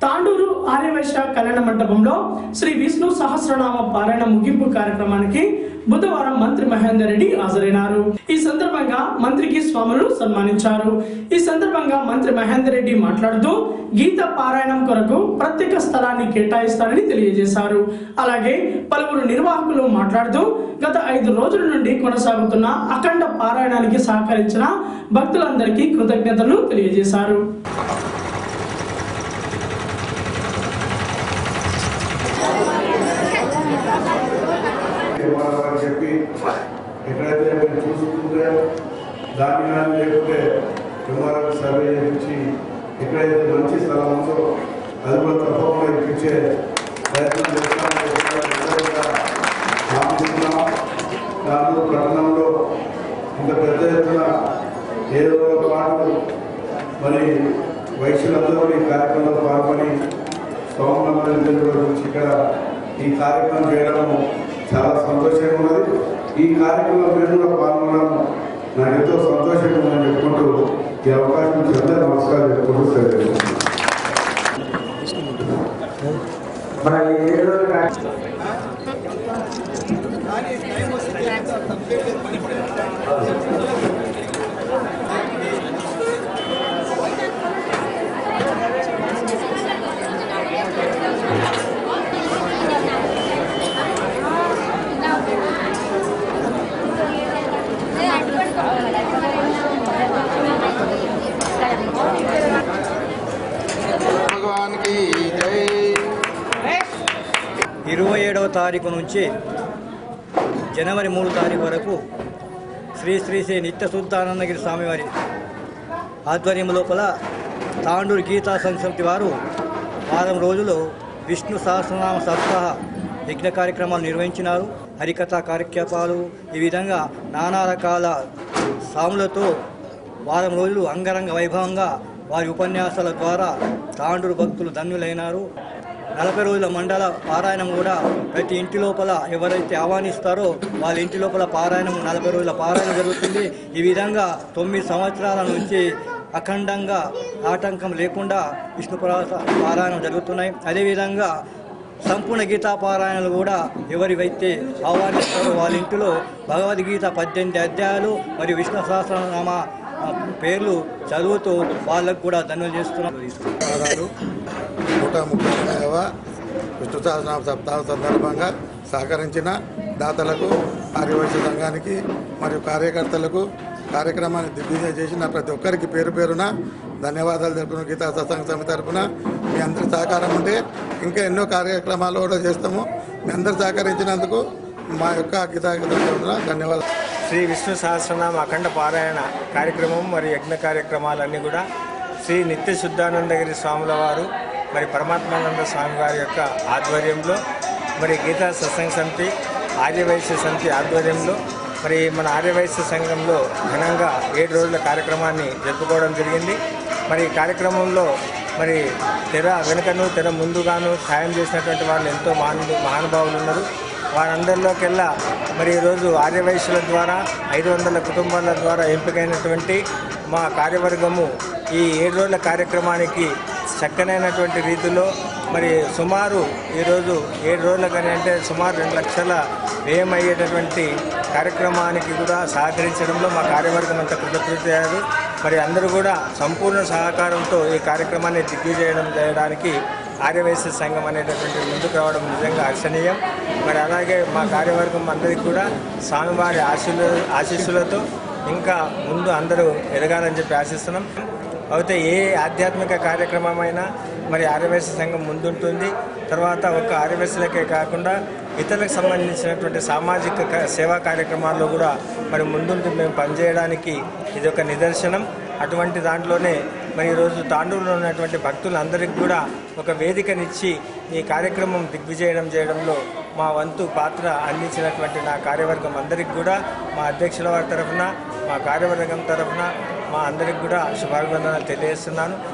తాండూరు ఆర్యవైశ్య కళ్యాణ మండపంలో శ్రీ విష్ణు సహస్రనామ పారాయణ ముగింపు కార్యక్రమానికి బుధవారం మంత్రి మహేందర్ రెడ్డి హాజరైనారు ఈ సందర్భంగా మంత్రికి స్వాములు సన్మానించారు ఈ సందర్భంగా మంత్రి మహేందర్ రెడ్డి మాట్లాడుతూ గీత పారాయణం కొరకు ప్రత్యేక స్థలాన్ని కేటాయిస్తారని తెలియజేశారు అలాగే పలువురు నిర్వాహకులు మాట్లాడుతూ గత ఐదు రోజుల నుండి కొనసాగుతున్న అఖండ పారాయణానికి సహకరించిన భక్తులందరికీ కృతజ్ఞతలు తెలియజేశారు ఇవ్వాలని చెప్పి ఎక్కడైతే మీరు చూసుకుంటే దాన్ని కానీ లేకపోతే ఎంఆర్ఎఫ్ సర్వే చేయించి ఎక్కడైతే మంచి స్థలం ఉందో అది కూడా తప్పకుండా ఇప్పించే ప్రయత్నం చేస్తామని చెప్పి ఆశిస్తున్నాం దాంట్లో పట్టణంలో ఇంత పెద్ద ఎత్తున ఏదో ఒక పాటు మరి వైశ్యులందరూ ఈ కార్యక్రమంలో పాల్గొని సోమవారం గురించి ఇక్కడ ఈ కార్యక్రమం చేయడం చాలా సంతోషంగా ఉన్నది ఈ కార్యక్రమంలో మీరు కూడా పాల్గొనడం నాకు ఎంతో సంతోషంగా ఉందని చెప్పుకుంటూ ఈ అవకాశం ఇచ్చినందుకు నమస్కారం చెప్పుకుంటూ సెలవు మన ఈ ఏడు రోజుల కార్య- భగవాన్కి జై ఇరవై ఏడవ తారీఖు నుంచి జనవరి మూడు తారీఖు వరకు శ్రీ శ్రీ శ్రీ నిత్య శుద్ధానందగిరి స్వామివారి ఆధ్వర్యం లోపల తాండూరు గీతా సంస్కృతి వారు వారం రోజులు విష్ణు సహస్రనామ సప్తాహ యజ్ఞ కార్యక్రమాలు నిర్వహించినారు హరికథా కార్యక్రమాలు ఈ విధంగా నానా రకాల సాములతో వారం రోజులు అంగరంగ వైభవంగా వారి ఉపన్యాసాల ద్వారా తాండూరు భక్తులు ధన్యులైనారు నలభై రోజుల మండల పారాయణం కూడా ప్రతి ఇంటి లోపల ఎవరైతే ఆహ్వానిస్తారో వాళ్ళ ఇంటి లోపల పారాయణం నలభై రోజుల పారాయణం జరుగుతుంది ఈ విధంగా తొమ్మిది సంవత్సరాల నుంచి అఖండంగా ఆటంకం లేకుండా విష్ణు పురాణ పారాయణం జరుగుతున్నాయి అదేవిధంగా సంపూర్ణ గీతా పారాయణలు కూడా ఎవరివైతే ఆహ్వానిస్తారో వాళ్ళ ఇంటిలో భగవద్గీత పద్దెనిమిది అధ్యాయాలు మరియు విష్ణు సహస్రనామ ఆ, పేర్లు చదువుతూ వాళ్ళకు కూడా ధన్యులు చేస్తున్నారు పాదాలు నూట ముప్పై ఎనిమిదవ విష్ణు సహస్రనామ సప్తాహం సందర్భంగా సహకరించిన దాతలకు ఆర్యవైశ్య సంఘానికి మరియు కార్యకర్తలకు కార్యక్రమాన్ని దిగ్విజయం చేసిన ప్రతి ఒక్కరికి పేరు పేరున ధన్యవాదాలు తెలుపుకున్న గీతా సత్సంగ సమితి తరపున మీ అందరి సహకారం ఉంటే ఇంకా ఎన్నో కార్యక్రమాలు కూడా చేస్తాము మీ అందరు సహకరించినందుకు మా యొక్క గీతా గీతా తరపున ధన్యవాదాలు శ్రీ విష్ణు సహస్రనామ అఖండ పారాయణ కార్యక్రమం మరియు యజ్ఞ కార్యక్రమాలన్నీ కూడా శ్రీ నిత్య శుద్ధానందగిరి స్వాముల వారు మరి పరమాత్మానంద స్వామి వారి యొక్క ఆధ్వర్యంలో మరి గీతా సత్సంగ సమితి ఆర్యవైశ్య సమితి ఆధ్వర్యంలో మరి మన ఆర్యవైశ్య సంఘంలో ఘనంగా ఏడు రోజుల కార్యక్రమాన్ని జరుపుకోవడం జరిగింది మరి ఈ కార్యక్రమంలో మరి తెర వెనుకను తెర ముందుగాను సాయం చేసినటువంటి వాళ్ళు ఎంతో మహాను మహానుభావులు ఉన్నారు వారందరిలోకెల్లా మరి ఈరోజు ఆర్యవైశ్యుల ద్వారా ఐదు వందల కుటుంబాల ద్వారా ఎంపికైనటువంటి మా కార్యవర్గము ఈ ఏడు రోజుల కార్యక్రమానికి చక్కనైనటువంటి రీతిలో మరి సుమారు ఈరోజు ఏడు రోజుల కానీ అంటే సుమారు రెండు లక్షల వ్యయం అయ్యేటటువంటి కార్యక్రమానికి కూడా సహకరించడంలో మా కార్యవర్గం అంతా కృతజ్ఞతయ్యారు మరి అందరూ కూడా సంపూర్ణ సహకారంతో ఈ కార్యక్రమాన్ని దిగ్విజయం చేయడానికి ఆర్యవైశ్య సంఘం అనేటటువంటి ముందుకు రావడం నిజంగా హర్షణీయం మరి అలాగే మా కార్యవర్గం అందరికీ కూడా స్వామివారి ఆశీలు ఆశీస్సులతో ఇంకా ముందు అందరూ ఎదగాలని చెప్పి ఆశిస్తున్నాం అయితే ఏ ఆధ్యాత్మిక కార్యక్రమమైనా మరి ఆర్యవేశ సంఘం ముందుంటుంది తర్వాత ఒక ఆర్యవేశలకే కాకుండా ఇతరులకు సంబంధించినటువంటి సామాజిక క- సేవా కార్యక్రమాల్లో కూడా మరి ముందుండి మేము పనిచేయడానికి ఇది ఒక నిదర్శనం అటువంటి దాంట్లోనే మరి ఈరోజు తాండూరులో ఉన్నటువంటి భక్తులందరికీ కూడా ఒక వేదికనిచ్చి ఈ కార్యక్రమం దిగ్విజయం చేయడంలో మా వంతు పాత్ర అందించినటువంటి నా కార్యవర్గం అందరికీ కూడా మా అధ్యక్షుల వారి తరఫున మా కార్యవర్గం తరఫున మా అందరికి కూడా శుభాభివందనాలు తెలియజేస్తున్నాను